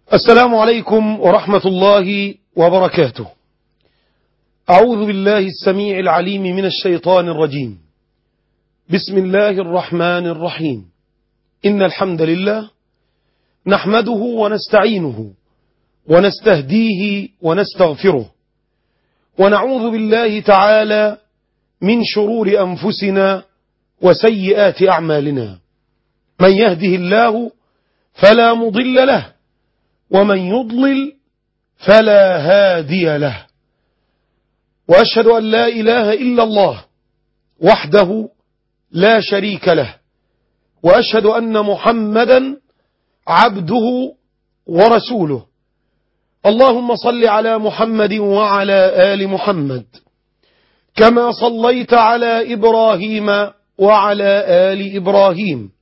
السلام عليكم ورحمة الله وبركاته أعوذ بالله السميع العليم من الشيطان الرجيم بسم الله الرحمن الرحيم إن الحمد لله نحمده ونستعينه ونستهديه ونستغفره ونعوذ بالله تعالى من شرور أنفسنا وسيئات أعمالنا من يهده الله فلا مضل له ومن يضلل فلا هادي له وأشهد أن لا إله إلا الله وحده لا شريك له وأشهد أن محمدا عبده ورسوله اللهم صل على محمد وعلى آل محمد كما صليت على إبراهيم وعلى آل إبراهيم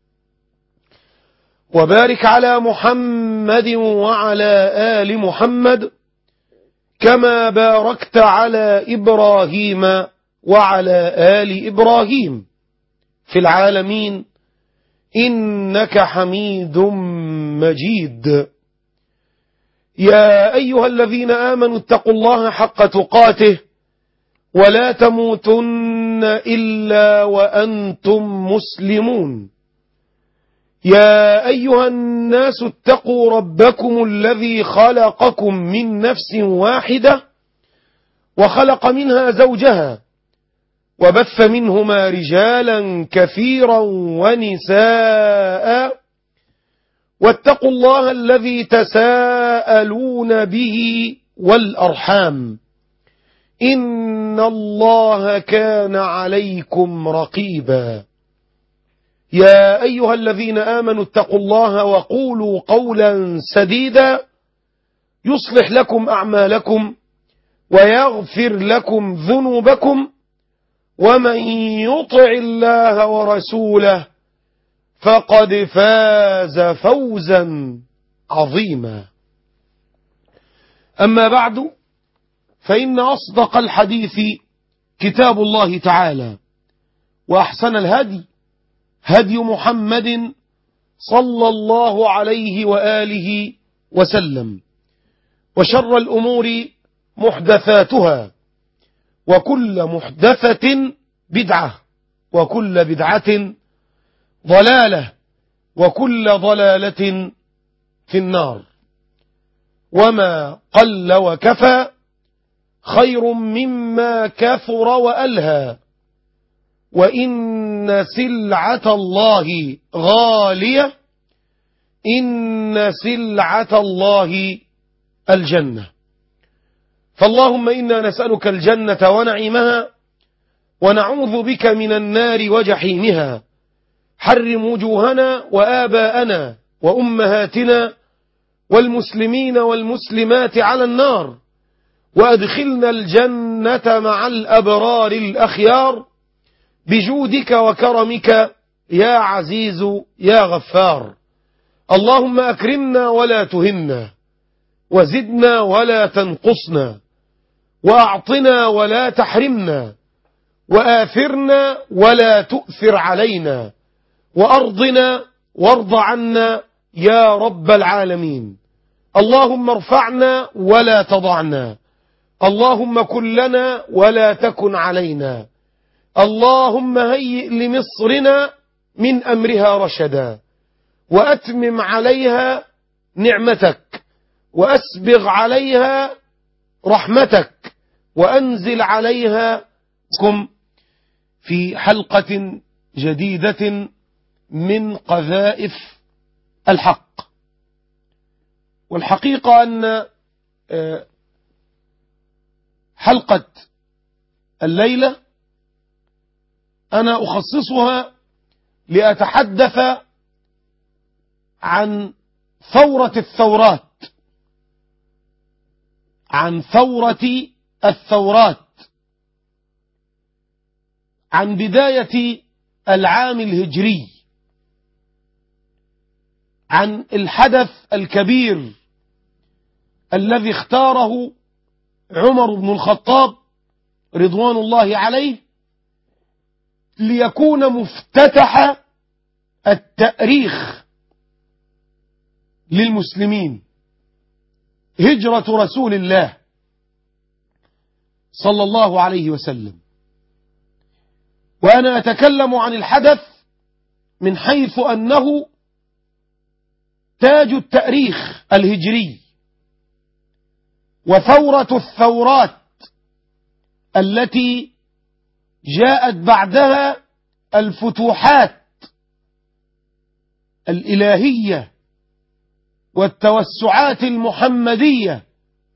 وبارك على محمد وعلى آل محمد كما باركت على إبراهيم وعلى آل إبراهيم في العالمين إنك حميد مجيد يا أيها الذين آمنوا اتقوا الله حق تقاته ولا تموتن إلا وأنتم مسلمون يا أيها الناس اتقوا ربكم الذي خلقكم من نفس واحدة وخلق منها زوجها وبث منهما رجالا كثيرا ونساء واتقوا الله الذي تساءلون به والأرحام إن الله كان عليكم رقيبا يا أيها الذين آمنوا اتقوا الله وقولوا قولا سديدا يصلح لكم أعمالكم ويغفر لكم ذنوبكم ومن يطع الله ورسوله فقد فاز فوزا عظيما أما بعد فإن أصدق الحديث كتاب الله تعالى وأحسن الهدي هدي محمد صلى الله عليه وآله وسلم وشر الأمور محدثاتها وكل محدثة بدعة وكل بدعة ضلالة وكل ضلالة في النار وما قل وكفى خير مما كثر وألهى وإن سلعة الله غالية إن سلعة الله الجنة فاللهم إنا نسألك الجنة ونعيمها ونعوذ بك من النار وجحيمها حرم وجوهنا وآباءنا وأمهاتنا والمسلمين والمسلمات على النار وأدخلنا الجنة مع الأبرار الأخيار بجودك وكرمك يا عزيز يا غفار اللهم أكرمنا ولا تهنا وزدنا ولا تنقصنا وأعطنا ولا تحرمنا وآثرنا ولا تؤثر علينا وأرضنا وارض عنا يا رب العالمين اللهم ارفعنا ولا تضعنا اللهم كن لنا ولا تكن علينا اللهم هيئ لمصرنا من أمرها رشدا وأتمم عليها نعمتك وأسبغ عليها رحمتك وأنزل عليها كم في حلقة جديدة من قذائف الحق والحقيقة أن حلقة الليلة أنا أخصصها لأتحدث عن ثورة الثورات عن ثورة الثورات عن بداية العام الهجري عن الحدث الكبير الذي اختاره عمر بن الخطاب رضوان الله عليه ليكون مفتتح التأريخ للمسلمين هجرة رسول الله صلى الله عليه وسلم وأنا أتكلم عن الحدث من حيث أنه تاج التاريخ الهجري وثورة الثورات التي جاءت بعدها الفتوحات الإلهية والتوسعات المحمدية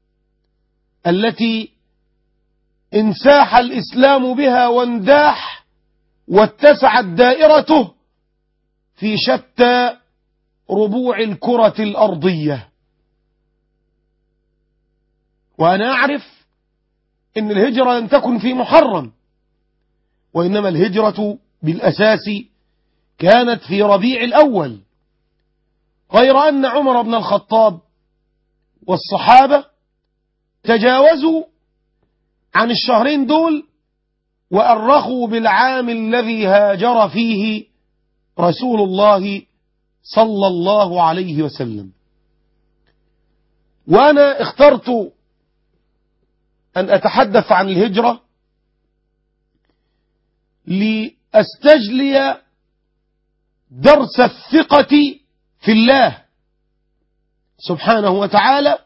التي انساح الإسلام بها وانداح واتسعت دائرته في شتى ربوع الكرة الأرضية وأنا أعرف أن الهجرة لم تكن في محرم وإنما الهجرة بالأساس كانت في ربيع الأول غير أن عمر بن الخطاب والصحابة تجاوزوا عن الشهرين دول وأرخوا بالعام الذي هاجر فيه رسول الله صلى الله عليه وسلم وأنا اخترت أن أتحدث عن الهجرة لأستجلي درس الثقة في الله سبحانه وتعالى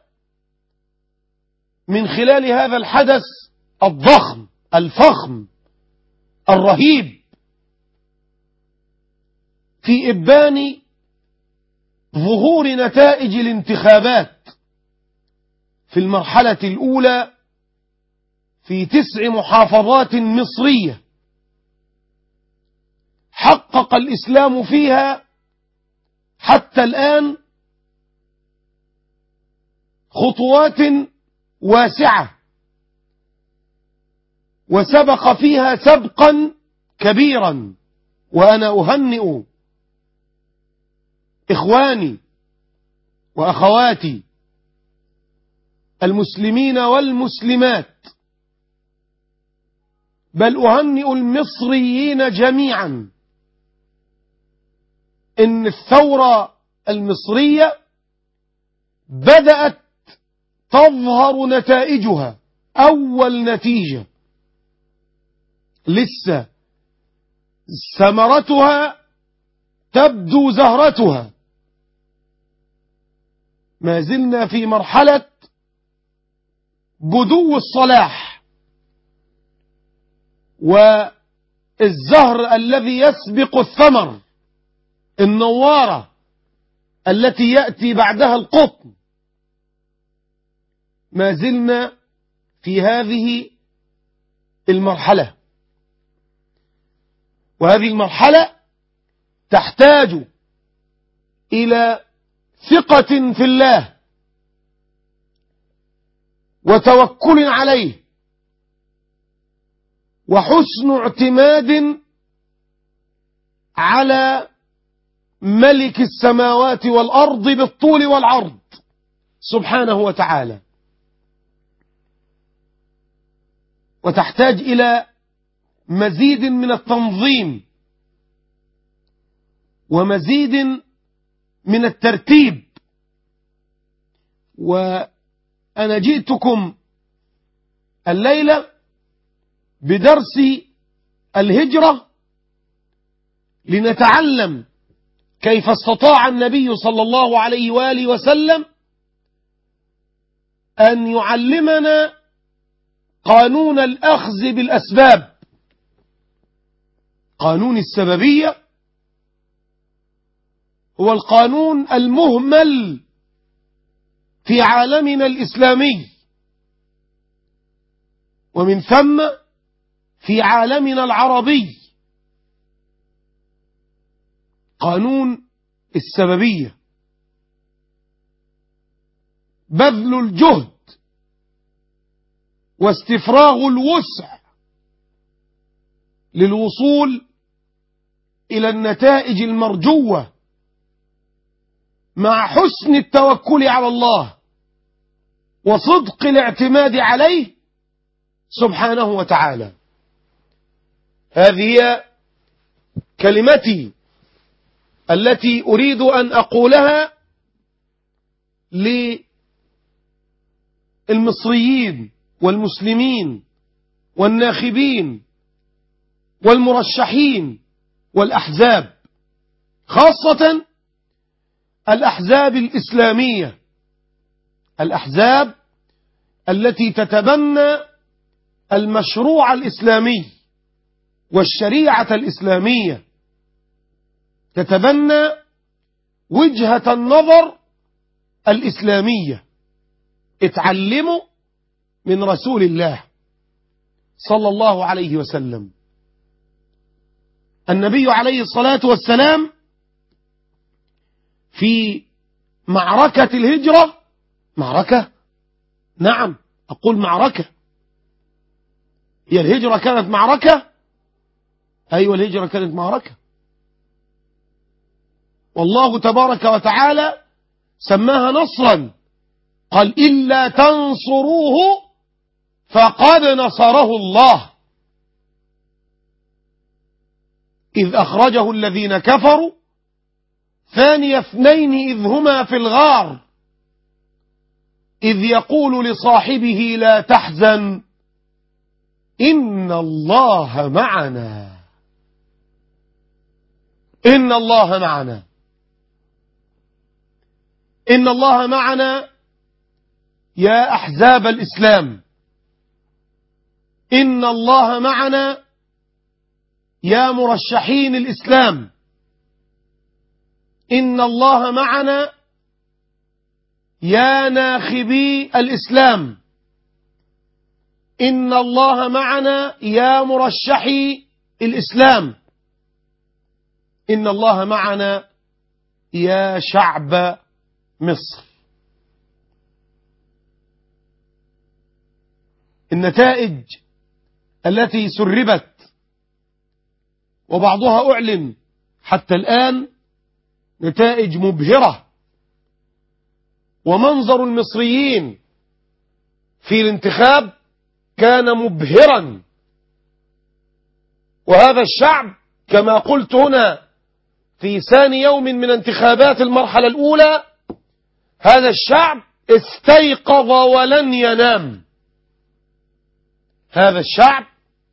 من خلال هذا الحدث الضخم الفخم الرهيب في إبان ظهور نتائج الانتخابات في المرحلة الأولى في تسع محافظات مصرية حقق الإسلام فيها حتى الآن خطوات واسعة وسبق فيها سبقا كبيرا وأنا أهنئ إخواني وأخواتي المسلمين والمسلمات بل أهنئ المصريين جميعا إن الثورة المصرية بدأت تظهر نتائجها أول نتيجة لسه ثمرتها تبدو زهرتها ما زلنا في مرحلة بدو الصلاح والزهر الذي يسبق الثمر النوارة التي يأتي بعدها القطن ما زلنا في هذه المرحلة وهذه المرحلة تحتاج إلى ثقة في الله وتوكل عليه وحسن اعتماد على ملك السماوات والأرض بالطول والعرض سبحانه وتعالى وتحتاج إلى مزيد من التنظيم ومزيد من الترتيب وأنا جئتكم الليلة بدرس الهجرة لنتعلم كيف استطاع النبي صلى الله عليه وآله وسلم أن يعلمنا قانون الأخذ بالأسباب قانون السببية هو القانون المهمل في عالمنا الإسلامي ومن ثم في عالمنا العربي قانون السببية بذل الجهد واستفراغ الوسع للوصول إلى النتائج المرجوة مع حسن التوكل على الله وصدق الاعتماد عليه سبحانه وتعالى هذه هي كلمتي التي أريد أن أقولها المصريين والمسلمين والناخبين والمرشحين والأحزاب خاصة الأحزاب الإسلامية الأحزاب التي تتبنى المشروع الإسلامي والشريعة الإسلامية تتبنى وجهة النظر الإسلامية اتعلموا من رسول الله صلى الله عليه وسلم النبي عليه الصلاة والسلام في معركة الهجرة معركة نعم أقول معركة هي الهجرة كانت معركة أيوة الهجرة كانت معركة والله تبارك وتعالى سماها نصرا قال إلا تنصروه فقد نصره الله إذ أخرجه الذين كفروا ثاني اثنين إذ هما في الغار إذ يقول لصاحبه لا تحزن إن الله معنا إن الله معنا إن الله معنا يا أحزاب الإسلام إن الله معنا يا مرشحين الإسلام إن الله معنا يا ناخبي الإسلام إن الله معنا يا مرشحي الإسلام إن الله معنا يا شعب مصر النتائج التي سربت وبعضها أعلن حتى الآن نتائج مبهرة ومنظر المصريين في الانتخاب كان مبهرا وهذا الشعب كما قلت هنا في ثاني يوم من انتخابات المرحلة الأولى هذا الشعب استيقظ ولن ينام هذا الشعب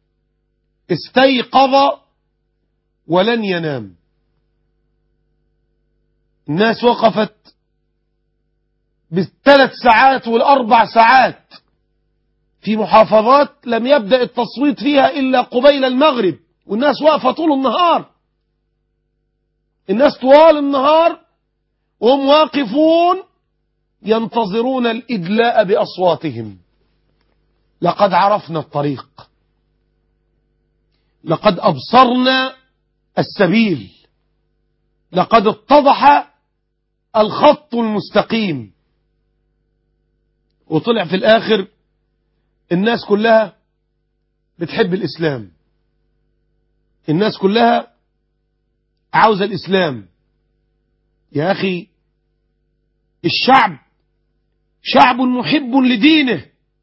استيقظ ولن ينام الناس وقفت بالثلاث ساعات والأربع ساعات في محافظات لم يبدأ التصويت فيها إلا قبيل المغرب والناس واقفة طول النهار الناس طوال النهار وهم واقفون ينتظرون الإدلاء بأصواتهم لقد عرفنا الطريق لقد أبصرنا السبيل لقد اتضح الخط المستقيم وطلع في الآخر الناس كلها بتحب الإسلام الناس كلها عاوزة الإسلام يا أخي الشعب شعب محب لدينه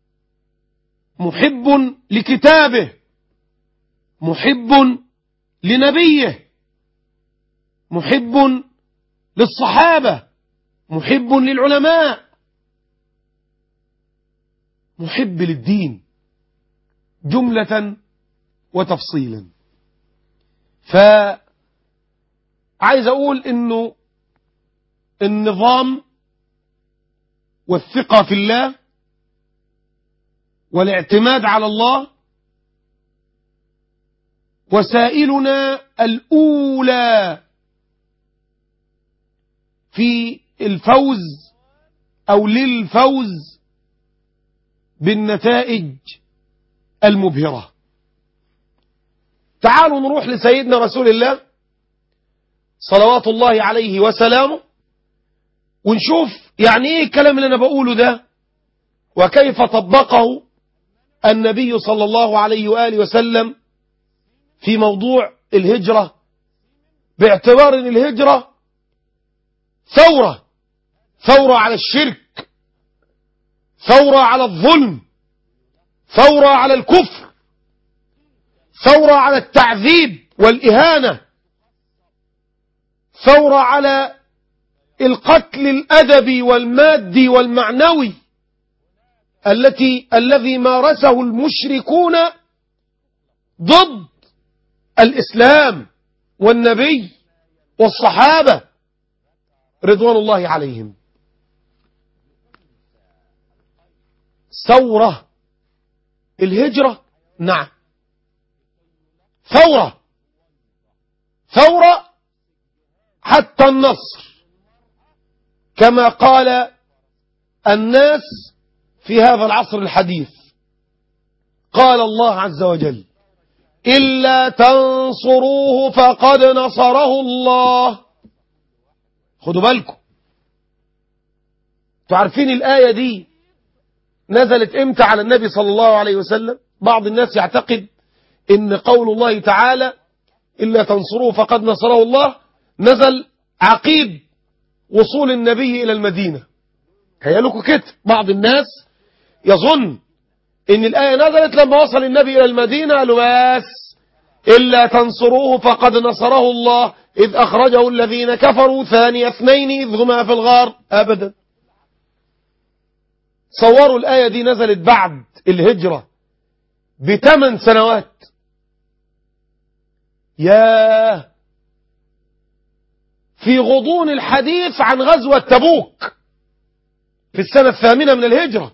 محب لكتابه محب لنبيه محب للصحابة محب للعلماء محب للدين جملة وتفصيلا فعايز أقول إنه النظام والثقة في الله والاعتماد على الله وسائلنا الأولى في الفوز أو للفوز بالنتائج المبهرة تعالوا نروح لسيدنا رسول الله صلوات الله عليه وسلامه ونشوف يعني ايه الكلام اللي انا بقوله ده وكيف طبقه النبي صلى الله عليه وآله وسلم في موضوع الهجرة باعتبار ان الهجرة ثورة ثورة على الشرك ثورة على الظلم ثورة على الكفر ثورة على التعذيب والإهانة ثورة على القتل الأدبي والمادي والمعنوي التي الذي مارسه المشركون ضد الإسلام والنبي والصحابة رضوان الله عليهم ثورة الهجرة نعم ثورة ثورة حتى النصر كما قال الناس في هذا العصر الحديث قال الله عز وجل إلا تنصروه فقد نصره الله خدوا بالكم تعرفين الآية دي نزلت امتى على النبي صلى الله عليه وسلم بعض الناس يعتقد ان قول الله تعالى إلا تنصروه فقد نصره الله نزل عقيب وصول النبي إلى المدينة هيا لكم كده بعض الناس يظن ان الآية نزلت لما وصل النبي إلى المدينة قالوا بس إلا تنصروه فقد نصره الله إذ أخرجه الذين كفروا ثاني اثنين إذ هما في الغار أبدا صوروا الآية دي نزلت بعد الهجرة بثمان سنوات يا في غضون الحديث عن غزوة تبوك في السنة الثامنة من الهجرة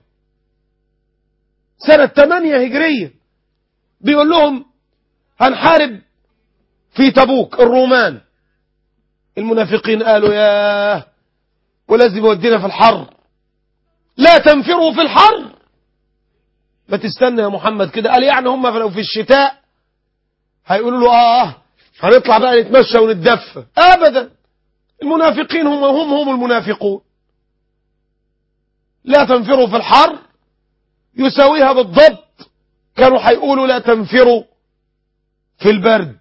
سنة 8 هجرية بيقول لهم هنحارب في تبوك الرومان المنافقين قالوا يا ولازم يودينا في الحر لا تنفروا في الحر ما تستنى يا محمد كده قال يعني هم لو في الشتاء هيقولوا له اه هنطلع بقى نتمشى ونتدفى ابدا المنافقين هم هم هم المنافقون لا تنفروا في الحر يساويها بالضبط كانوا هيقولوا لا تنفروا في البرد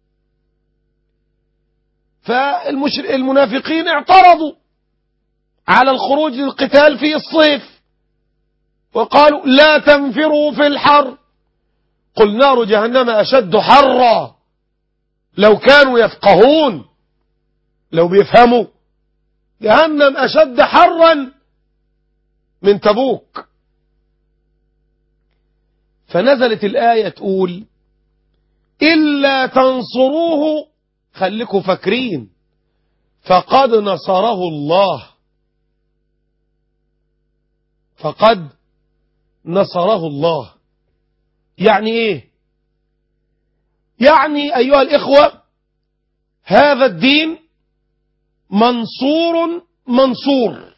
فالمنافقين اعترضوا على الخروج للقتال في الصيف وقالوا لا تنفروا في الحر قل نار جهنم أشد حرا لو كانوا يفقهون لو بيفهموا جهنم أشد حرا من تبوك فنزلت الآية تقول إلا تنصروه خليكم فاكرين فقد نصره الله فقد نصره الله يعني ايه يعني ايها الاخوة هذا الدين منصور منصور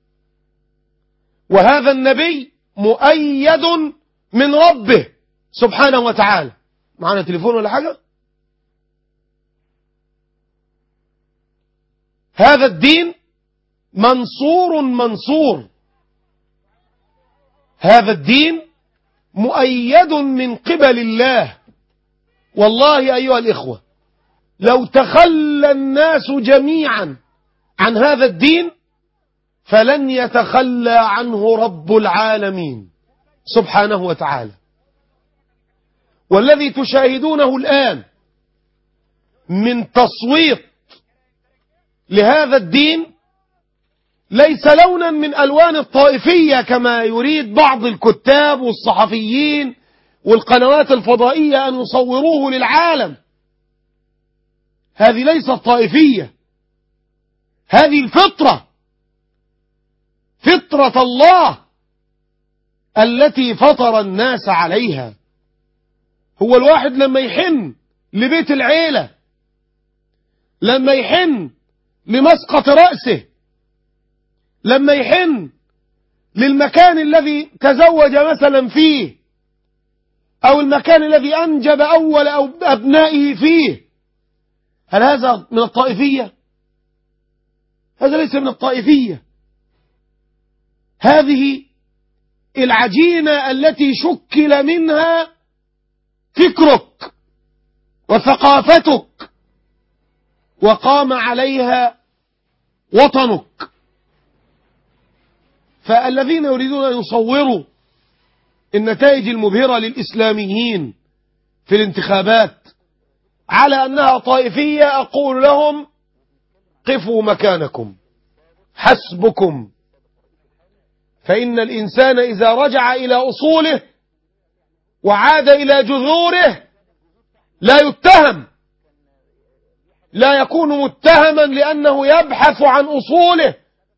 وهذا النبي مؤيد من ربه سبحانه وتعالى معنا تليفون ولا حاجة هذا الدين منصور منصور هذا الدين مؤيد من قبل الله والله أيها الإخوة لو تخلى الناس جميعا عن هذا الدين فلن يتخلى عنه رب العالمين سبحانه وتعالى والذي تشاهدونه الآن من تصويت لهذا الدين ليس لونا من ألوان الطائفية كما يريد بعض الكتاب والصحفيين والقنوات الفضائية أن يصوروه للعالم هذه ليست طائفية هذه الفطرة فطرة الله التي فطر الناس عليها هو الواحد لما يحن لبيت العيلة لما يحن لمسقط رأسه لما يحن للمكان الذي تزوج مثلا فيه أو المكان الذي أنجب أول أو أبنائه فيه هل هذا من الطائفية هذا ليس من الطائفية هذه العجينة التي شكل منها فكرك وثقافتك وقام عليها وطنك فالذين يريدون أن يصوروا النتائج المبهرة للإسلاميين في الانتخابات على أنها طائفية أقول لهم قفوا مكانكم حسبكم فإن الإنسان إذا رجع إلى أصوله وعاد إلى جذوره لا يتهم لا يكون متهما لأنه يبحث عن أصوله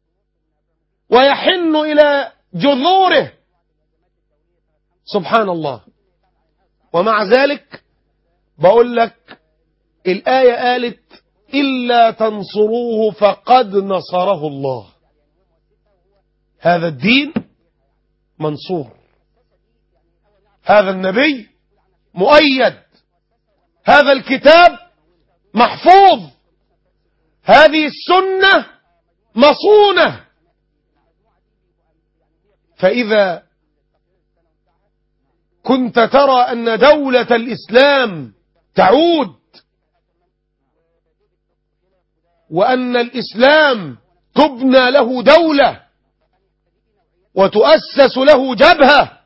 ويحن إلى جذوره سبحان الله ومع ذلك بقول لك الآية قالت إلا تنصروه فقد نصره الله هذا الدين منصور هذا النبي مؤيد هذا الكتاب محفوظ هذه السنة مصونة فإذا كنت ترى أن دولة الإسلام تعود وأن الإسلام تبنى له دولة وتؤسس له جبهة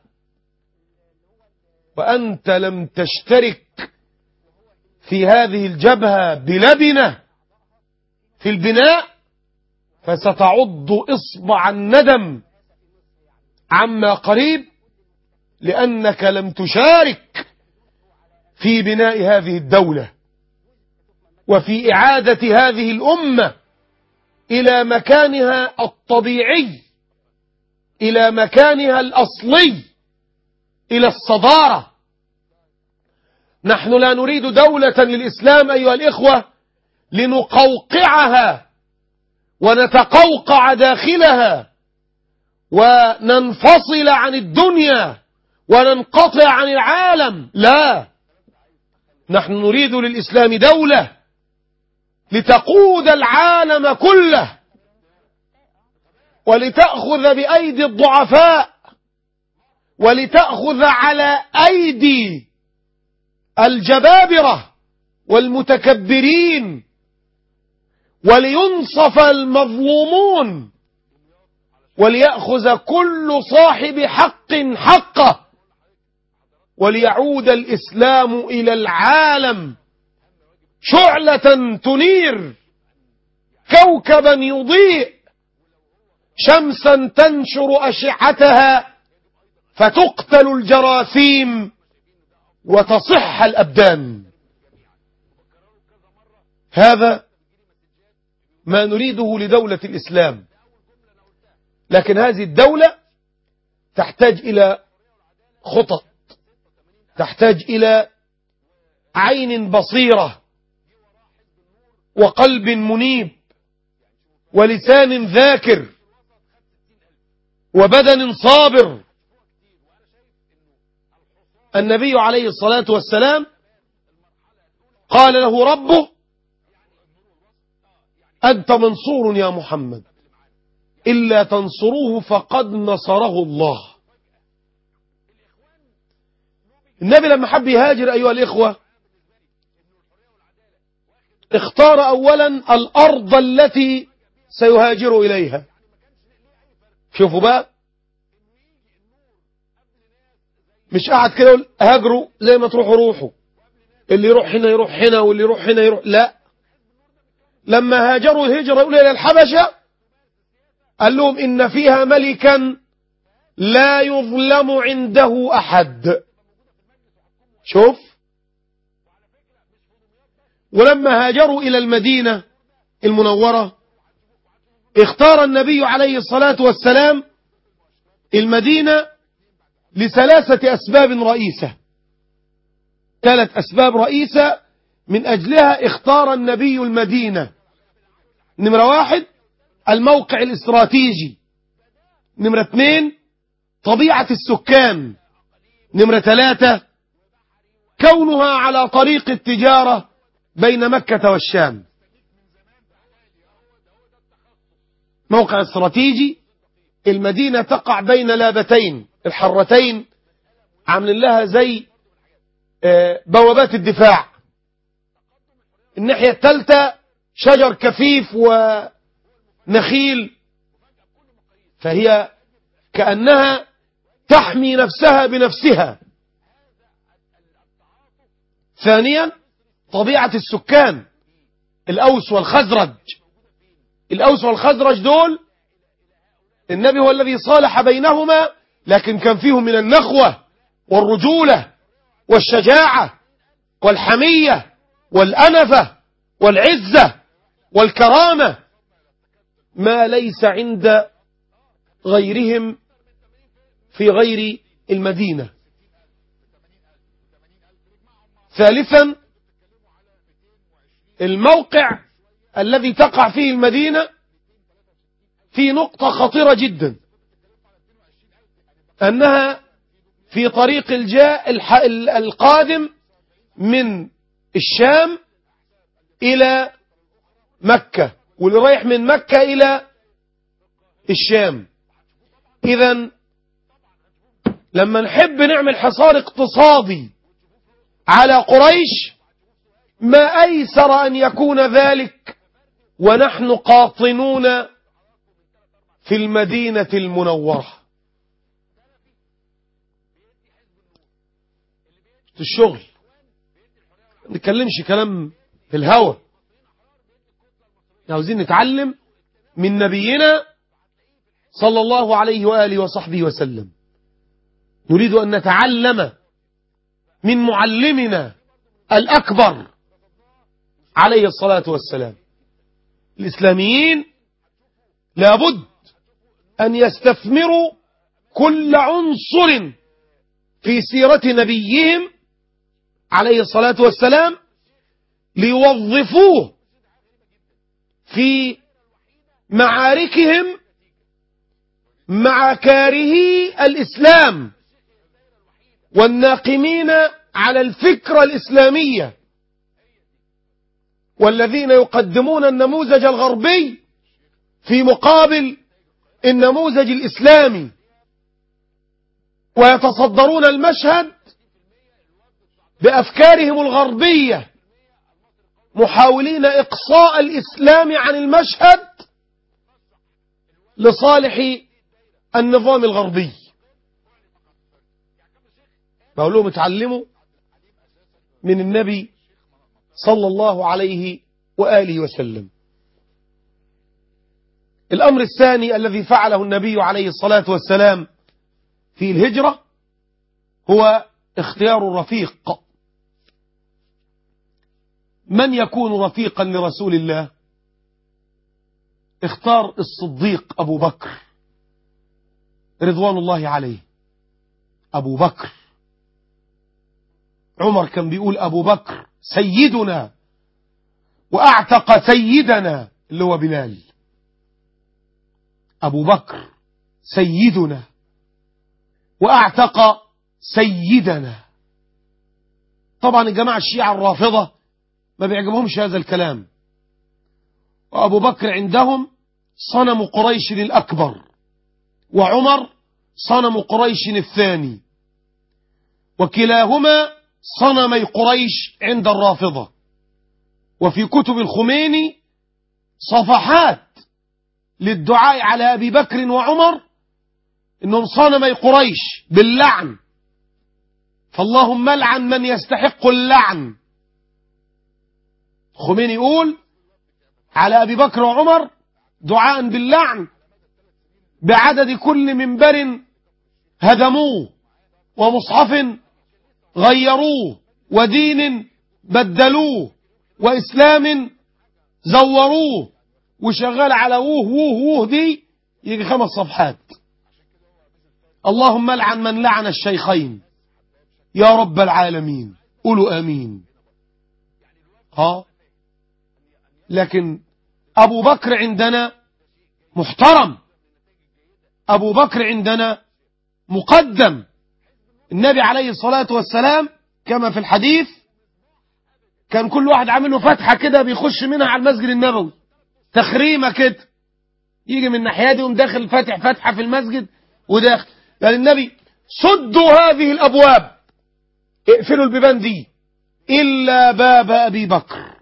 وأنت لم تشترك في هذه الجبهة بلبنة في البناء فستعض إصبع الندم عما قريب لأنك لم تشارك في بناء هذه الدولة وفي إعادة هذه الأمة إلى مكانها الطبيعي إلى مكانها الأصلي إلى الصدارة نحن لا نريد دولة للإسلام أيها الإخوة لنقوقعها ونتقوقع داخلها وننفصل عن الدنيا وننقطع عن العالم لا نحن نريد للإسلام دولة لتقود العالم كله ولتأخذ بأيدي الضعفاء ولتأخذ على أيدي الجبابرة والمتكبرين ولينصف المظلومون وليأخذ كل صاحب حق حقه وليعود الإسلام إلى العالم شعلة تنير كوكبا يضيء شمسا تنشر أشعتها فتقتل الجراثيم وتصح الأبدان هذا ما نريده لدولة الإسلام لكن هذه الدولة تحتاج إلى خطط تحتاج إلى عين بصيرة وقلب منيب ولسان ذاكر وبدن صابر النبي عليه الصلاة والسلام قال له ربه أنت منصور يا محمد إلا تنصروه فقد نصره الله النبي لما حب يهاجر أيها الإخوة اختار أولا الأرض التي سيهاجر إليها شوفوا بقى مش قاعد كده يقول هاجروا زي ما تروحوا روحوا اللي يروح هنا يروح هنا واللي يروح هنا يروح لا لما هاجروا الهجرة الأولى إلى الحبشة قال لهم إن فيها ملكا لا يظلم عنده أحد شوف ولما هاجروا إلى المدينة المنورة اختار النبي عليه الصلاة والسلام المدينة لثلاثة أسباب رئيسة ثلاث أسباب رئيسة من أجلها اختار النبي المدينة نمرة واحد الموقع الاستراتيجي نمرة اثنين طبيعة السكان نمرة ثلاثة كونها على طريق التجارة بين مكة والشام موقع استراتيجي المدينة تقع بين لابتين الحرتين عاملين لها زي بوابات الدفاع الناحية الثالثة شجر كثيف ونخيل فهي كأنها تحمي نفسها بنفسها ثانيا طبيعة السكان الأوس والخزرج الأوس والخزرج دول النبي هو الذي صالح بينهما لكن كان فيهم من النخوة والرجولة والشجاعة والحمية والأنفة والعزة والكرامة ما ليس عند غيرهم في غير المدينة ثالثا الموقع الذي تقع فيه المدينة في نقطة خطيرة جدا أنها في طريق الجاء القادم من الشام إلى مكة واللي رايح من مكة إلى الشام إذا لما نحب نعمل حصار اقتصادي على قريش ما أيسر أن يكون ذلك ونحن قاطنون في المدينة المنورة الشغل ما نتكلمش كلام في الهوى عاوزين نتعلم من نبينا صلى الله عليه وآله وصحبه وسلم نريد أن نتعلم من معلمنا الأكبر عليه الصلاة والسلام الإسلاميين لابد أن يستثمروا كل عنصر في سيرة نبيهم عليه الصلاة والسلام ليوظفوه في معاركهم مع كارهي الإسلام والناقمين على الفكرة الإسلامية والذين يقدمون النموذج الغربي في مقابل النموذج الإسلامي ويتصدرون المشهد بأفكارهم الغربية محاولين إقصاء الإسلام عن المشهد لصالح النظام الغربي بقول لهم اتعلموا من النبي صلى الله عليه وآله وسلم الأمر الثاني الذي فعله النبي عليه الصلاة والسلام في الهجرة هو اختيار الرفيق من يكون رفيقا لرسول الله اختار الصديق أبو بكر رضوان الله عليه أبو بكر عمر كان بيقول أبو بكر سيدنا وأعتق سيدنا اللي هو بلال أبو بكر سيدنا وأعتق سيدنا طبعا الجماعة الشيعة الرافضة ما بيعجبهمش هذا الكلام وأبو بكر عندهم صنم قريش الأكبر وعمر صنم قريش الثاني وكلاهما صنمي قريش عند الرافضة وفي كتب الخميني صفحات للدعاء على أبي بكر وعمر إنهم صنمي قريش باللعن فاللهم لعن من يستحق اللعن خميني يقول على أبي بكر وعمر دعاء باللعن بعدد كل منبر هدموه ومصحف غيروه ودين بدلوه وإسلام زوروه وشغال على ووه ووه ووه دي يجي خمس صفحات اللهم لعن من لعن الشيخين يا رب العالمين قولوا آمين ها لكن أبو بكر عندنا محترم أبو بكر عندنا مقدم النبي عليه الصلاة والسلام كما في الحديث كان كل واحد عامل له فتحة كده بيخش منها على المسجد النبوي تخريمة كده يجي من الناحية دي داخل فاتح فتحة في المسجد وداخل يعني النبي سدوا هذه الأبواب اقفلوا البيبان دي إلا باب أبي بكر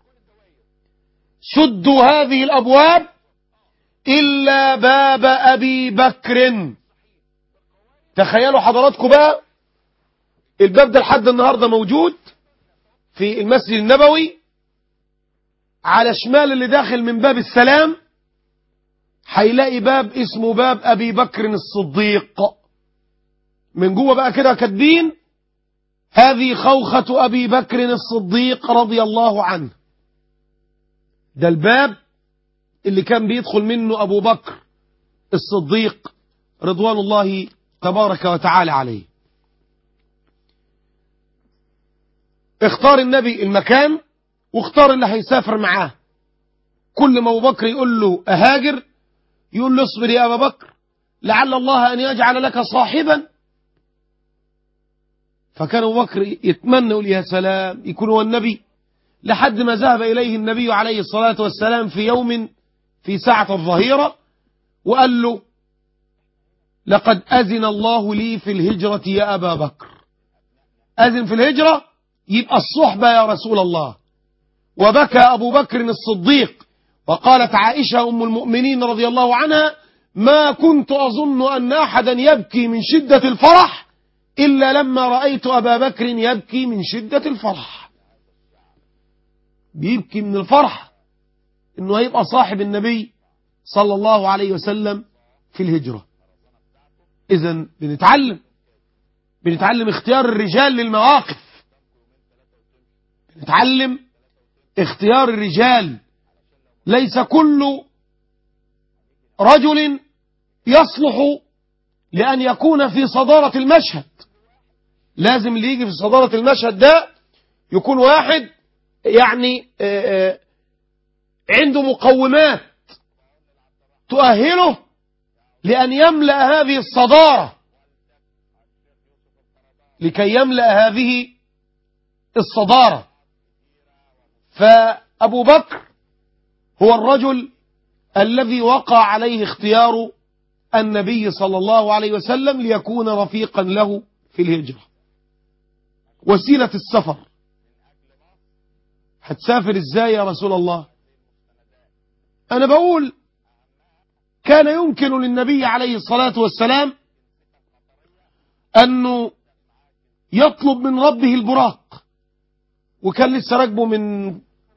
سدوا هذه الأبواب إلا باب أبي بكر تخيلوا حضراتكم بقى الباب ده لحد النهاردة موجود في المسجد النبوي على شمال اللي داخل من باب السلام هيلاقي باب اسمه باب أبي بكر الصديق من جوه بقى كده كاتبين هذه خوخة أبي بكر الصديق رضي الله عنه ده الباب اللي كان بيدخل منه أبو بكر الصديق رضوان الله تبارك وتعالى عليه اختار النبي المكان واختار اللي هيسافر معاه كل ما أبو بكر يقول له أهاجر يقول له اصبر يا أبا بكر لعل الله أن يجعل لك صاحبا فكان أبو بكر يتمنى يقول يا سلام يكون هو النبي لحد ما ذهب إليه النبي عليه الصلاة والسلام في يوم في ساعة الظهيرة وقال له لقد أذن الله لي في الهجرة يا أبا بكر أذن في الهجرة يبقى الصحبة يا رسول الله وبكى أبو بكر الصديق وقالت عائشة أم المؤمنين رضي الله عنها ما كنت أظن أن أحدا يبكي من شدة الفرح إلا لما رأيت أبا بكر يبكي من شدة الفرح بيبكي من الفرح إنه هيبقى صاحب النبي صلى الله عليه وسلم في الهجرة إذا بنتعلم بنتعلم اختيار الرجال للمواقف بنتعلم اختيار الرجال ليس كل رجل يصلح لأن يكون في صدارة المشهد لازم اللي يجي في صدارة المشهد ده يكون واحد يعني آآ آآ عنده مقومات تؤهله لأن يملأ هذه الصدارة لكي يملأ هذه الصدارة فأبو بكر هو الرجل الذي وقع عليه اختيار النبي صلى الله عليه وسلم ليكون رفيقا له في الهجرة وسيلة السفر هتسافر ازاي يا رسول الله انا بقول كان يمكن للنبي عليه الصلاة والسلام انه يطلب من ربه البراق وكان لسه راكبه من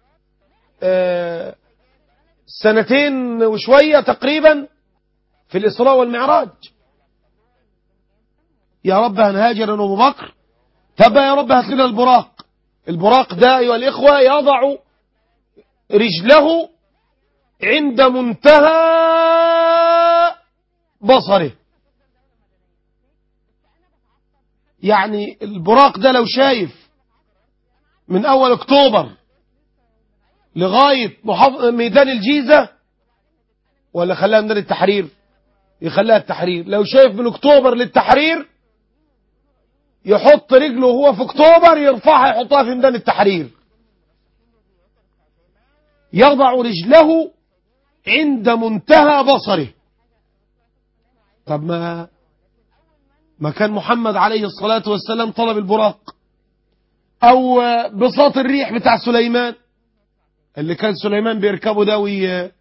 آه سنتين وشوية تقريبا في الإسراء والمعراج يا رب هنهاجر أنا أبو بكر طب يا رب هات لنا البراق البراق ده أيها الإخوة يضع رجله عند منتهى بصره يعني البراق ده لو شايف من أول أكتوبر لغاية محافظ ميدان الجيزة ولا خلاها ميدان التحرير يخليها التحرير لو شايف من اكتوبر للتحرير يحط رجله وهو في اكتوبر يرفعها يحطها في ميدان التحرير يضع رجله عند منتهى بصره طب ما ما كان محمد عليه الصلاة والسلام طلب البراق او بساط الريح بتاع سليمان اللي كان سليمان بيركبه ده وي...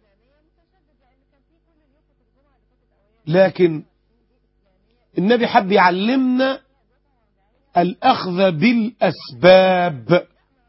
لكن النبي حب يعلمنا الأخذ بالأسباب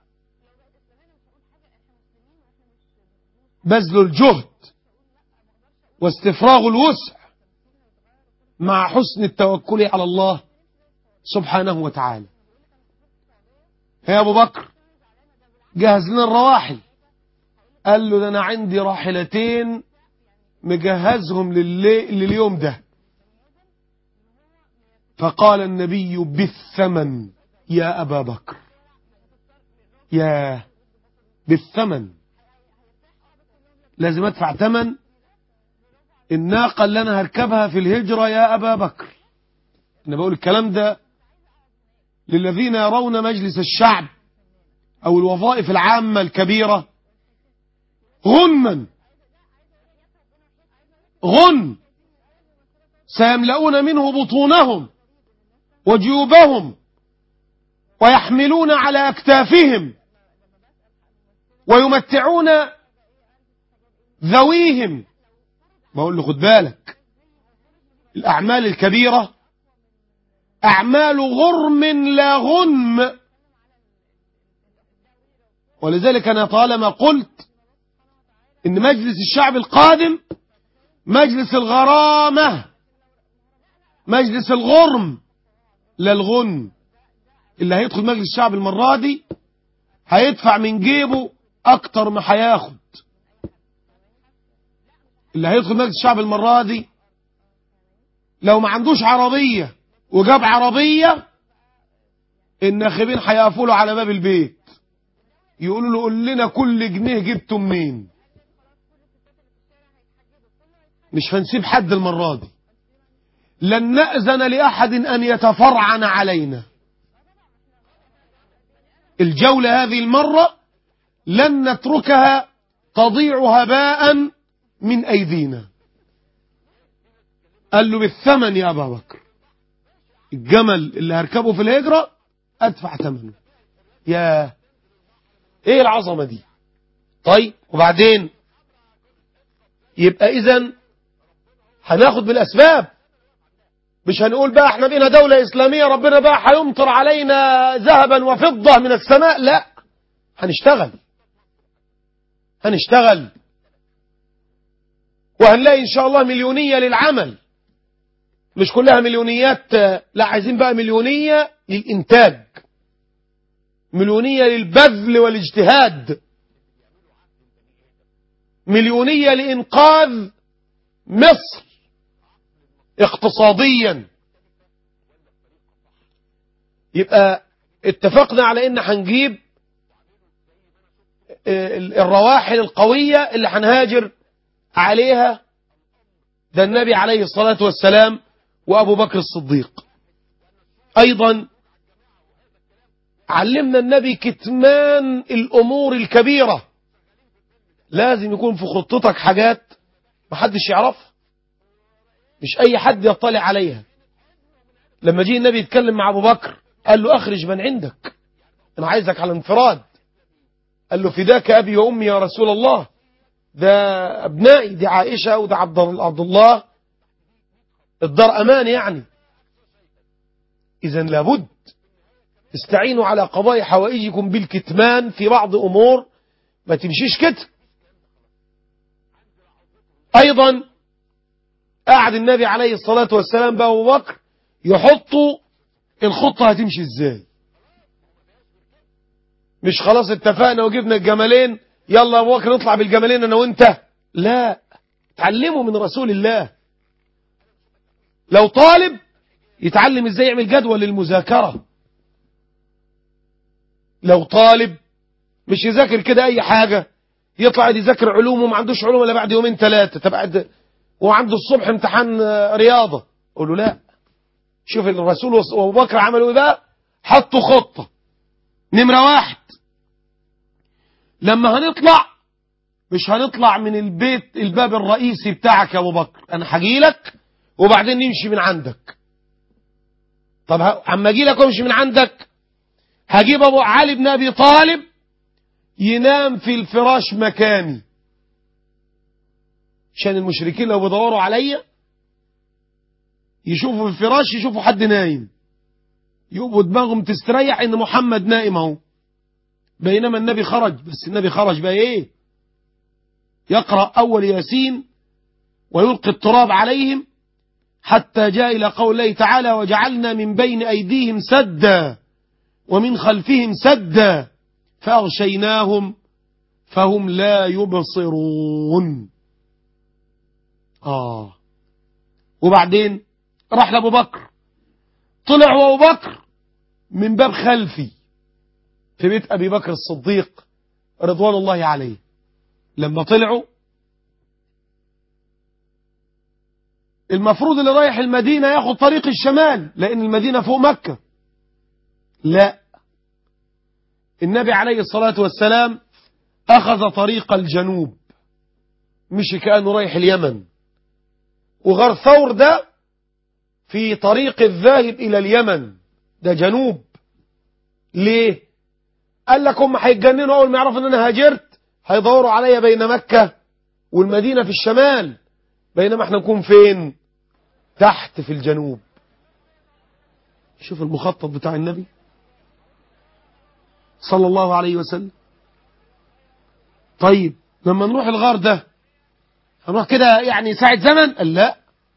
بذل الجهد واستفراغ الوسع مع حسن التوكل على الله سبحانه وتعالى يا أبو بكر جهز لنا الرواحل قال له ده أنا عندي راحلتين مجهزهم للي... لليوم ده فقال النبي بالثمن يا أبا بكر يا بالثمن لازم أدفع ثمن الناقة اللي أنا هركبها في الهجرة يا أبا بكر أنا بقول الكلام ده للذين يرون مجلس الشعب أو الوظائف العامة الكبيرة غنما غن سيملؤون منه بطونهم وجيوبهم ويحملون على أكتافهم ويمتعون ذويهم بقول له خد بالك الأعمال الكبيرة أعمال غرم لا غنم ولذلك أنا طالما قلت إن مجلس الشعب القادم مجلس الغرامة مجلس الغرم لا الغن اللي هيدخل مجلس الشعب المرة دي هيدفع من جيبه اكتر ما هياخد اللي هيدخل مجلس الشعب المرة دي لو ما عندوش عربية وجاب عربية الناخبين هيقفوا له على باب البيت يقولوا له قول لنا كل جنيه جبته منين مش هنسيب حد المرة دي لن نأذن لأحد أن يتفرعن علينا الجولة هذه المرة لن نتركها تضيع هباء من أيدينا قال له بالثمن يا أبا بكر الجمل اللي هركبه في الهجرة أدفع ثمنه يا ايه العظمة دي طيب وبعدين يبقى اذا هناخد بالاسباب مش هنقول بقى احنا بقينا دولة اسلامية ربنا بقى هيمطر علينا ذهبا وفضة من السماء لا هنشتغل هنشتغل وهنلاقي ان شاء الله مليونية للعمل مش كلها مليونيات لا عايزين بقى مليونية للإنتاج مليونية للبذل والاجتهاد مليونية لإنقاذ مصر اقتصاديا يبقى اتفقنا على ان هنجيب الرواحل القوية اللي هنهاجر عليها ده النبي عليه الصلاة والسلام وأبو بكر الصديق أيضا علمنا النبي كتمان الأمور الكبيرة لازم يكون في خطتك حاجات محدش يعرف مش أي حد يطلع عليها لما جه النبي يتكلم مع أبو بكر قال له أخرج من عندك أنا عايزك على انفراد قال له فداك أبي وأمي يا رسول الله ده أبنائي دي عائشة وده عبد الله الدار أمان يعني إذا لابد استعينوا على قضاء حوائجكم بالكتمان في بعض أمور ما تمشيش كده أيضا قعد النبي عليه الصلاة والسلام بأبو بكر يحطوا الخطة هتمشي ازاي مش خلاص اتفقنا وجبنا الجمالين يلا ابو بكر نطلع بالجمالين انا وانت لا تعلموا من رسول الله لو طالب يتعلم ازاي يعمل جدول للمذاكرة لو طالب مش يذاكر كده اي حاجة يطلع يذاكر علوم وما عندوش علوم الا بعد يومين ثلاثة طب بعد وعنده الصبح امتحان رياضة قول له لا شوف الرسول وابو بكر عملوا ايه بقى حطوا خطة نمرة واحد لما هنطلع مش هنطلع من البيت الباب الرئيسي بتاعك يا ابو بكر انا هجي لك وبعدين نمشي من عندك طب عم اجي لك وامشي من عندك هجيب ابو علي بن ابي طالب ينام في الفراش مكاني عشان المشركين لو بيدوروا عليا يشوفوا في الفراش يشوفوا حد نايم يبقوا دماغهم تستريح ان محمد نائم اهو بينما النبي خرج بس النبي خرج بقى ايه يقرأ اول ياسين ويلقي التراب عليهم حتى جاء إلى قول الله تعالى وجعلنا من بين أيديهم سدا ومن خلفهم سدا فأغشيناهم فهم لا يبصرون آه وبعدين راح لأبو بكر طلع وأبو بكر من باب خلفي في بيت أبي بكر الصديق رضوان الله عليه لما طلعوا المفروض اللي رايح المدينة ياخد طريق الشمال لأن المدينة فوق مكة لا النبي عليه الصلاة والسلام أخذ طريق الجنوب مش كأنه رايح اليمن وغار ثور ده في طريق الذاهب إلى اليمن ده جنوب ليه قال لك هم هيتجننوا أول ما يعرفوا أن أنا هاجرت هيدوروا عليا بين مكة والمدينة في الشمال بينما احنا نكون فين تحت في الجنوب شوف المخطط بتاع النبي صلى الله عليه وسلم طيب لما نروح الغار ده هنروح كده يعني ساعة زمن قال لا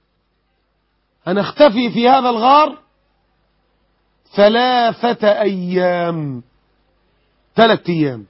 هنختفي في هذا الغار ثلاثة أيام ثلاثة أيام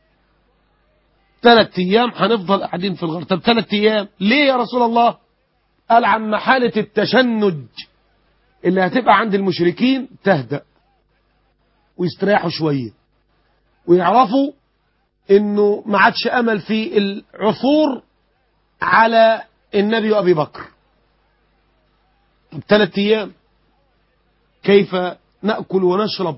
ثلاثة أيام هنفضل قاعدين في الغار طب ثلاثة أيام ليه يا رسول الله قال عن حالة التشنج اللي هتبقى عند المشركين تهدأ ويستريحوا شوية ويعرفوا انه ما عادش امل في العثور على النبي وابي بكر طب ثلاث ايام كيف ناكل ونشرب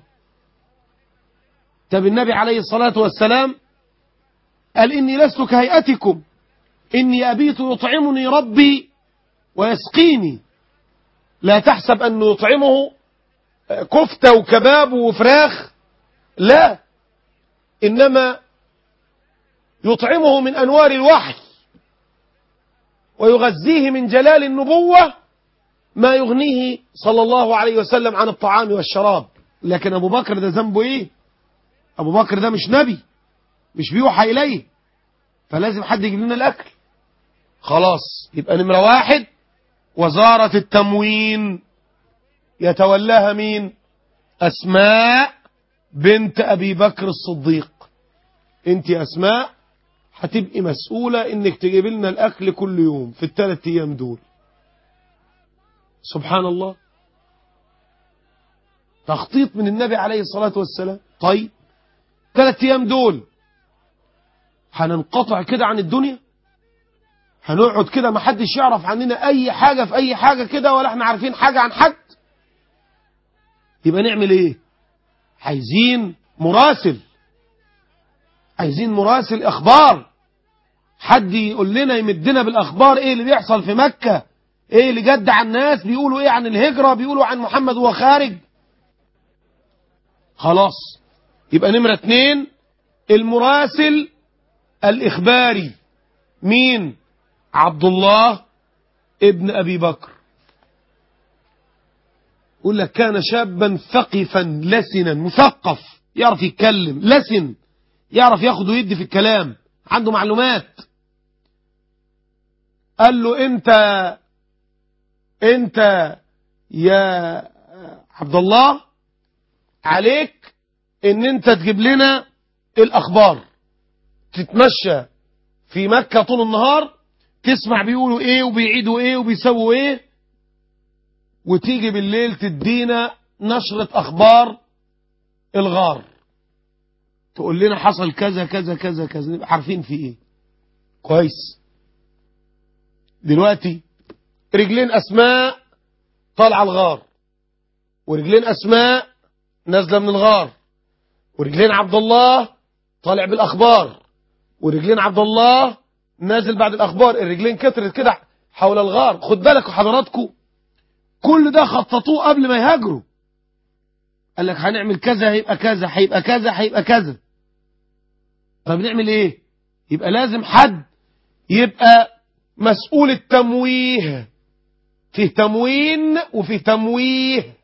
طب النبي عليه الصلاه والسلام قال اني لست كهيئتكم اني ابيت يطعمني ربي ويسقيني لا تحسب انه يطعمه كفته وكباب وفراخ لا انما يطعمه من أنوار الوحي ويغذيه من جلال النبوة ما يغنيه صلى الله عليه وسلم عن الطعام والشراب لكن أبو بكر ده ذنبه إيه أبو بكر ده مش نبي مش بيوحى إليه فلازم حد يجيب لنا الأكل خلاص يبقى نمرة واحد وزارة التموين يتولاها مين أسماء بنت أبي بكر الصديق انت أسماء هتبقي مسؤولة انك تجيب لنا الاكل كل يوم في الثلاث ايام دول سبحان الله تخطيط من النبي عليه الصلاة والسلام طيب ثلاث ايام دول هننقطع كده عن الدنيا هنقعد كده ما حدش يعرف عننا اي حاجة في اي حاجة كده ولا احنا عارفين حاجة عن حد يبقى نعمل ايه عايزين مراسل عايزين مراسل اخبار حد يقول لنا يمدنا بالاخبار ايه اللي بيحصل في مكة ايه اللي جد عن الناس بيقولوا ايه عن الهجرة بيقولوا عن محمد وهو خارج خلاص يبقى نمرة اتنين المراسل الاخباري مين عبد الله ابن ابي بكر يقول لك كان شابا ثقفا لسنا مثقف يعرف يتكلم لسن يعرف ياخد ويدي في الكلام عنده معلومات قال له انت انت يا عبد الله عليك ان انت تجيب لنا الاخبار تتمشى في مكة طول النهار تسمع بيقولوا ايه وبيعيدوا ايه وبيسووا ايه وتيجي بالليل تدينا نشرة اخبار الغار تقول لنا حصل كذا كذا كذا كذا نبقى عارفين في ايه كويس دلوقتي رجلين اسماء طالعه الغار ورجلين اسماء نازله من الغار ورجلين عبد الله طالع بالاخبار ورجلين عبد الله نازل بعد الاخبار الرجلين كترت كده حول الغار خد بالك حضراتكم كل ده خططوه قبل ما يهاجروا قال لك هنعمل كذا هيبقى كذا هيبقى كذا هيبقى كذا طب نعمل ايه يبقى لازم حد يبقى مسؤول التمويه فيه تموين وفيه تمويه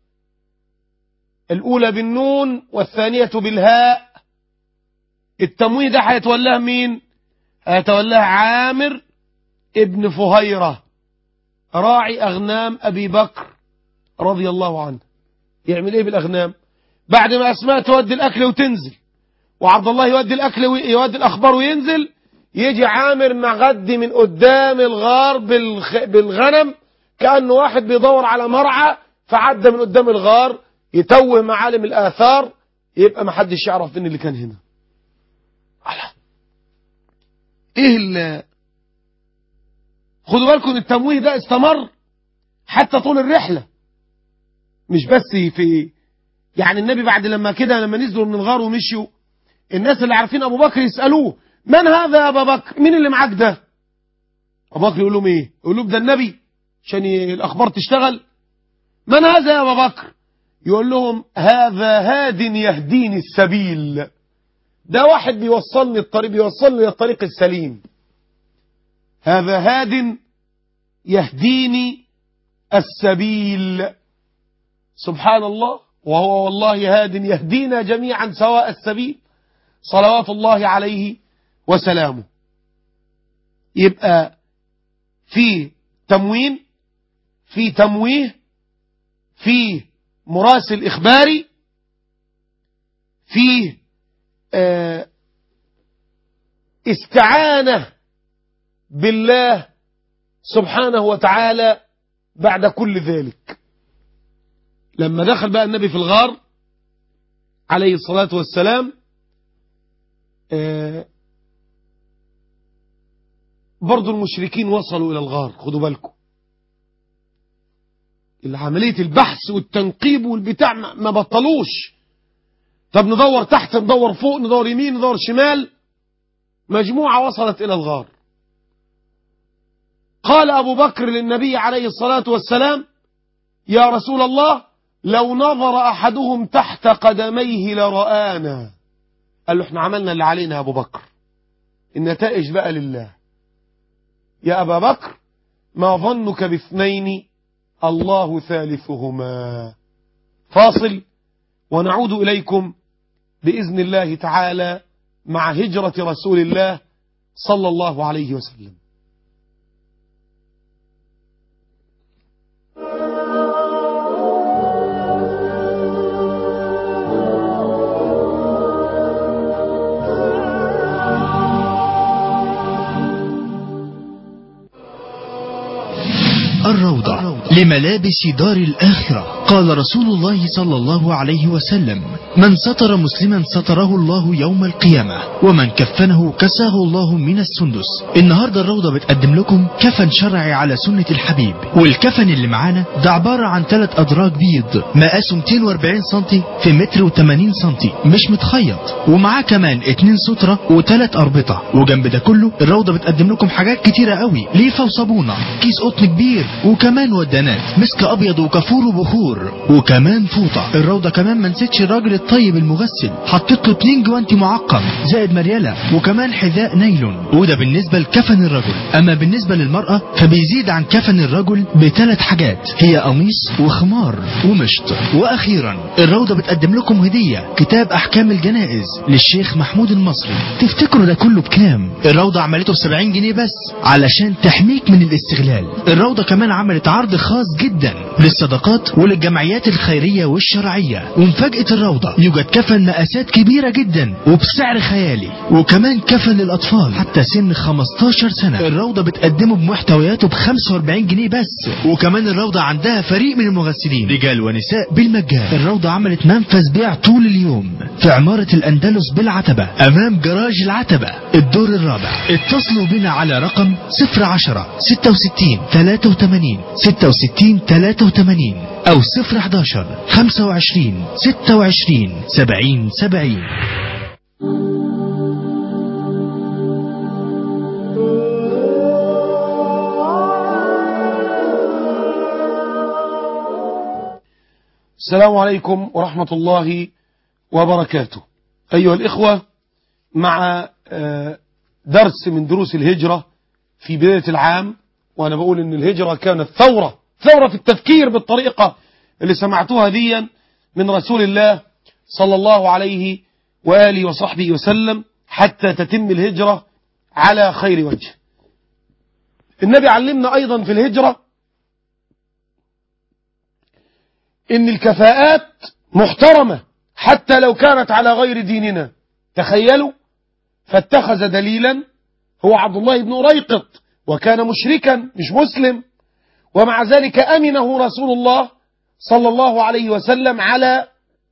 الأولى بالنون والثانية بالهاء التمويه ده هيتولاه مين هيتولاه عامر ابن فهيرة راعي أغنام أبي بكر رضي الله عنه يعمل ايه بالأغنام بعد ما أسماء تودي الأكل وتنزل وعبد الله يودي الأكل ويودي الأخبار وينزل يجي عامر مغدي من قدام الغار بالخ... بالغنم كأنه واحد بيدور على مرعى فعدى من قدام الغار يتوه معالم الآثار يبقى ما حدش يعرف مين اللي كان هنا على ايه اللي خدوا بالكم التمويه ده استمر حتى طول الرحلة مش بس في يعني النبي بعد لما كده لما نزلوا من الغار ومشيوا الناس اللي عارفين ابو بكر يسألوه من هذا يا ابا بكر مين اللي معاك ده ابو بكر يقول لهم ايه يقول لهم ده النبي عشان الاخبار تشتغل من هذا يا ابا بكر يقول لهم هذا هاد يهديني السبيل ده واحد بيوصلني الطريق بيوصلني للطريق السليم هذا هاد يهديني السبيل سبحان الله وهو والله هاد يهدينا جميعا سواء السبيل صلوات الله عليه وسلامه يبقى فيه تموين فيه تمويه فيه مراسل إخباري فيه آه استعانة بالله سبحانه وتعالى بعد كل ذلك لما دخل بقى النبي في الغار عليه الصلاة والسلام آه برضو المشركين وصلوا إلى الغار خدوا بالكم عملية البحث والتنقيب والبتاع ما بطلوش طب ندور تحت ندور فوق ندور يمين ندور شمال مجموعة وصلت إلى الغار قال أبو بكر للنبي عليه الصلاة والسلام يا رسول الله لو نظر أحدهم تحت قدميه لرآنا قال له احنا عملنا اللي علينا يا أبو بكر النتائج بقى لله يا أبا بكر ما ظنك باثنين الله ثالثهما فاصل ونعود إليكم بإذن الله تعالى مع هجرة رسول الله صلى الله عليه وسلم الروضة لملابس دار الآخرة قال رسول الله صلى الله عليه وسلم من ستر مسلما ستره الله يوم القيامة ومن كفنه كساه الله من السندس النهاردة الروضة بتقدم لكم كفن شرعي على سنة الحبيب والكفن اللي معانا ده عبارة عن ثلاث أدراج بيض مقاسه 240 سنتي في متر و80 سنتي مش متخيط ومعاه كمان اتنين سترة وثلاث أربطة وجنب ده كله الروضة بتقدم لكم حاجات كتيرة قوي ليفة وصابونة كيس قطن كبير وكمان ودانات مسك أبيض وكافور وبخور وكمان فوطة الروضة كمان ما نسيتش الراجل الطيب المغسل حطيت له اتنين جوانتي معقم زائد مريالة وكمان حذاء نايلون وده بالنسبة لكفن الرجل أما بالنسبة للمرأة فبيزيد عن كفن الرجل بثلاث حاجات هي قميص وخمار ومشط وأخيرا الروضة بتقدم لكم هدية كتاب أحكام الجنائز للشيخ محمود المصري تفتكروا ده كله بكام الروضة عملته ب 70 جنيه بس علشان تحميك من الاستغلال الروضة كمان عملت عرض خاص جدا للصدقات وللجمعيات الخيرية والشرعية ومفاجأة الروضة يوجد كفن مقاسات كبيرة جدا وبسعر خيالي وكمان كفن للأطفال حتى سن 15 سنة الروضة بتقدمه بمحتوياته ب 45 جنيه بس وكمان الروضة عندها فريق من المغسلين رجال ونساء بالمجان الروضة عملت منفذ بيع طول اليوم في عمارة الأندلس بالعتبة أمام جراج العتبة الدور الرابع اتصلوا بنا على رقم 010 66 83 66 83 أو 011 25 26 70 70 السلام عليكم ورحمة الله وبركاته أيها الإخوة مع درس من دروس الهجرة في بداية العام وأنا بقول أن الهجرة كانت ثورة ثورة في التفكير بالطريقة اللي سمعتوها ديا من رسول الله صلى الله عليه وآله وصحبه وسلم حتى تتم الهجرة على خير وجه النبي علمنا أيضا في الهجرة ان الكفاءات محترمة حتى لو كانت على غير ديننا تخيلوا فاتخذ دليلا هو عبد الله بن أريقط وكان مشركا مش مسلم ومع ذلك أمنه رسول الله صلى الله عليه وسلم على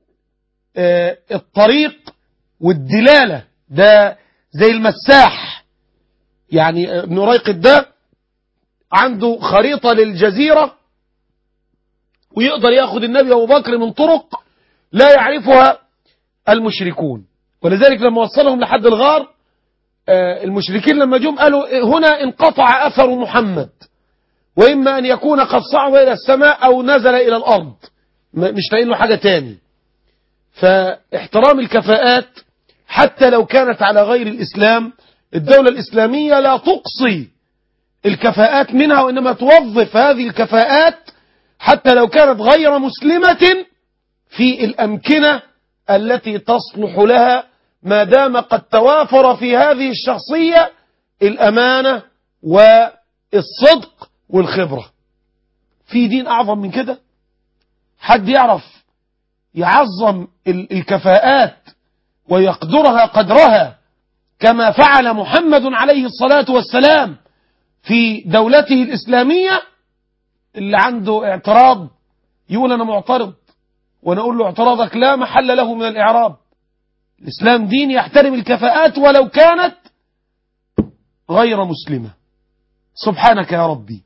الطريق والدلالة ده زي المساح يعني ابن أريقط ده عنده خريطة للجزيرة ويقدر ياخد النبي أبو بكر من طرق لا يعرفها المشركون ولذلك لما وصلهم لحد الغار المشركين لما جم قالوا هنا انقطع أثر محمد وإما أن يكون قد صعد إلى السماء أو نزل إلى الأرض مش لاقين له حاجة تاني فاحترام الكفاءات حتى لو كانت على غير الإسلام الدولة الإسلامية لا تقصي الكفاءات منها وإنما توظف هذه الكفاءات حتى لو كانت غير مسلمة في الأمكنة التي تصلح لها ما دام قد توافر في هذه الشخصية الأمانة الصدق والخبرة في دين أعظم من كده حد يعرف يعظم ال- الكفاءات ويقدرها قدرها كما فعل محمد عليه الصلاة والسلام في دولته الإسلامية اللي عنده اعتراض يقول أنا معترض وأنا أقول له اعتراضك لا محل له من الإعراب الإسلام دين يحترم الكفاءات ولو كانت غير مسلمة سبحانك يا ربي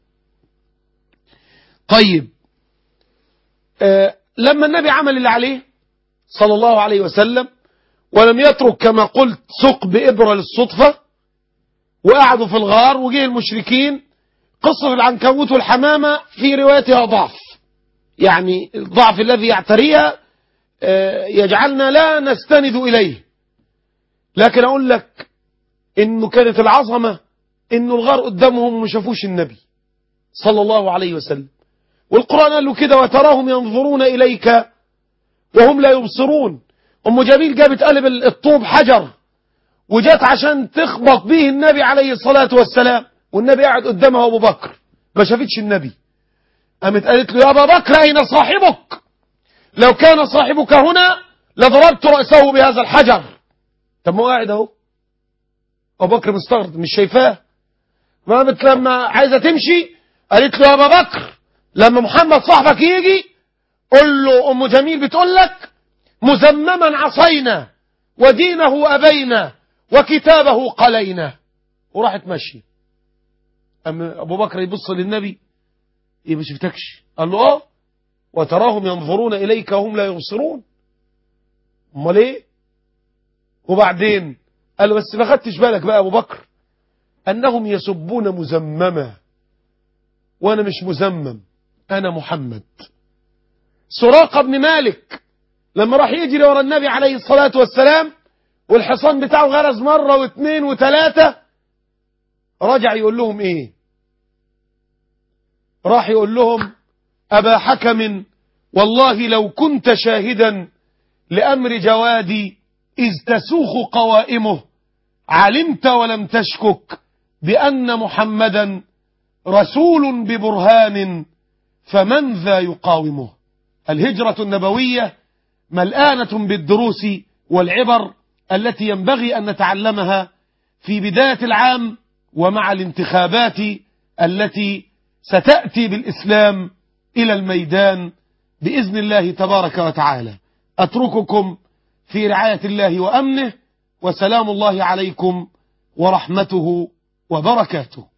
طيب آه لما النبي عمل اللي عليه صلى الله عليه وسلم ولم يترك كما قلت ثقب إبرة للصدفة وقعدوا في الغار وجه المشركين قصة العنكبوت والحمامة في روايتها ضعف يعني الضعف الذي يعتريها آه، يجعلنا لا نستند إليه لكن أقول لك إنه كانت العظمة إنه الغار قدامهم وما شافوش النبي صلى الله عليه وسلم والقرآن قال له كده وتراهم ينظرون إليك وهم لا يبصرون أم جميل جابت قلب الطوب حجر وجات عشان تخبط به النبي عليه الصلاة والسلام والنبي قاعد قدامها أبو بكر ما شافتش النبي قامت قالت له يا أبا بكر أين صاحبك لو كان صاحبك هنا لضربت رأسه بهذا الحجر طب ما هو قاعد اهو أبو بكر مستغرب مش شايفاه قامت لما عايزة تمشي قالت له يا أبا بكر لما محمد صاحبك يجي قل له أم جميل بتقول لك مزمما عصينا ودينه أبينا وكتابه قلينا وراحت ماشية أما أبو بكر يبص للنبي إيه ما شفتكش قال له آه وتراهم ينظرون إليك وهم لا يبصرون امال ايه وبعدين قال له بس ما خدتش بالك بقى أبو بكر أنهم يسبون مزمما وأنا مش مزمم أنا محمد سراقة بن مالك لما راح يجري ورا النبي عليه الصلاة والسلام والحصان بتاعه غرز مرة واثنين وثلاثة رجع يقول لهم ايه راح يقول لهم أبا حكم والله لو كنت شاهدا لأمر جوادي إذ تسوخ قوائمه علمت ولم تشكك بأن محمدا رسول ببرهان فمن ذا يقاومه الهجرة النبوية ملآنة بالدروس والعبر التي ينبغي أن نتعلمها في بداية العام ومع الانتخابات التي ستأتي بالإسلام إلى الميدان بإذن الله تبارك وتعالى أترككم في رعاية الله وأمنه وسلام الله عليكم ورحمته وبركاته